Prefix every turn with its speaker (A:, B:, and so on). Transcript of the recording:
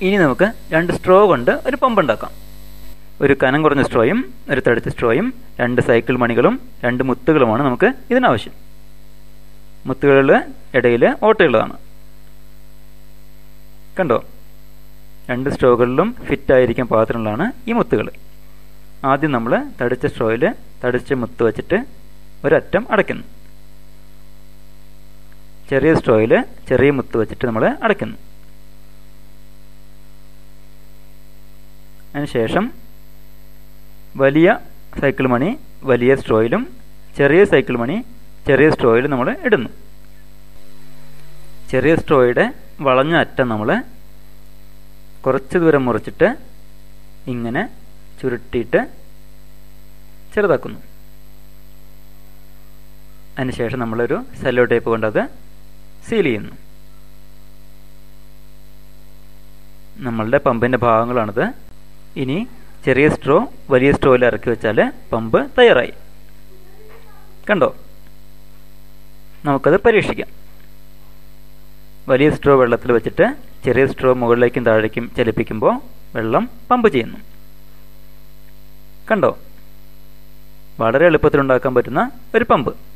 A: ഇനി നമുക്ക് രണ്ട് സ്ട്രോ കൊണ്ട് ഒരു പമ്പ് ഉണ്ടാക്കാം ഒരു കനം കുറഞ്ഞ സ്ട്രോയും ഒരു തടുത്ത സ്ട്രോയും രണ്ട് സൈക്കിൾ മണികളും രണ്ട് മുത്തുകളുമാണ് നമുക്ക് ഇതിനാവശ്യം മുത്തുകളുടെ ഇടയിൽ ഓട്ടയുള്ളതാണ് കണ്ടോ രണ്ട് സ്ട്രോകളിലും ഫിറ്റ് ആയിരിക്കാൻ പാകത്തിനുള്ളതാണ് ഈ മുത്തുകൾ ആദ്യം നമ്മൾ തടിച്ച സ്ട്രോയിൽ തടിച്ച മുത്ത് വെച്ചിട്ട് ഒരറ്റം അടയ്ക്കുന്നു ചെറിയ സ്ട്രോയിൽ ചെറിയ മുത്ത് വെച്ചിട്ട് നമ്മൾ അടയ്ക്കുന്നു അതിനുശേഷം വലിയ സൈക്കിൾ മണി വലിയ സ്ട്രോയിലും ചെറിയ സൈക്കിൾ മണി ചെറിയ സ്ട്രോയിലും നമ്മൾ ഇടുന്നു ചെറിയ സ്ട്രോയുടെ വളഞ്ഞ അറ്റം നമ്മൾ കുറച്ച് ദൂരം മുറിച്ചിട്ട് ഇങ്ങനെ ചുരുട്ടിയിട്ട് ചെറുതാക്കുന്നു അതിനുശേഷം നമ്മളൊരു സെല്ലോ ടേപ്പ് കൊണ്ട് അത് സീൽ ചെയ്യുന്നു നമ്മളുടെ പമ്പിൻ്റെ ഭാഗങ്ങളാണിത് ഇനി ചെറിയ സ്ട്രോ വലിയ സ്ട്രോയിൽ ഇറക്കി വെച്ചാൽ പമ്പ് തയ്യാറായി കണ്ടോ നമുക്കത് പരീക്ഷിക്കാം വലിയ സ്ട്രോ വെള്ളത്തിൽ വെച്ചിട്ട് ചെറിയ സ്ട്രോ മുകളിലേക്കും താഴേക്കും ചലിപ്പിക്കുമ്പോൾ വെള്ളം പമ്പ് ചെയ്യുന്നു കണ്ടോ വളരെ എളുപ്പത്തിൽ ഉണ്ടാക്കാൻ പറ്റുന്ന ഒരു പമ്പ്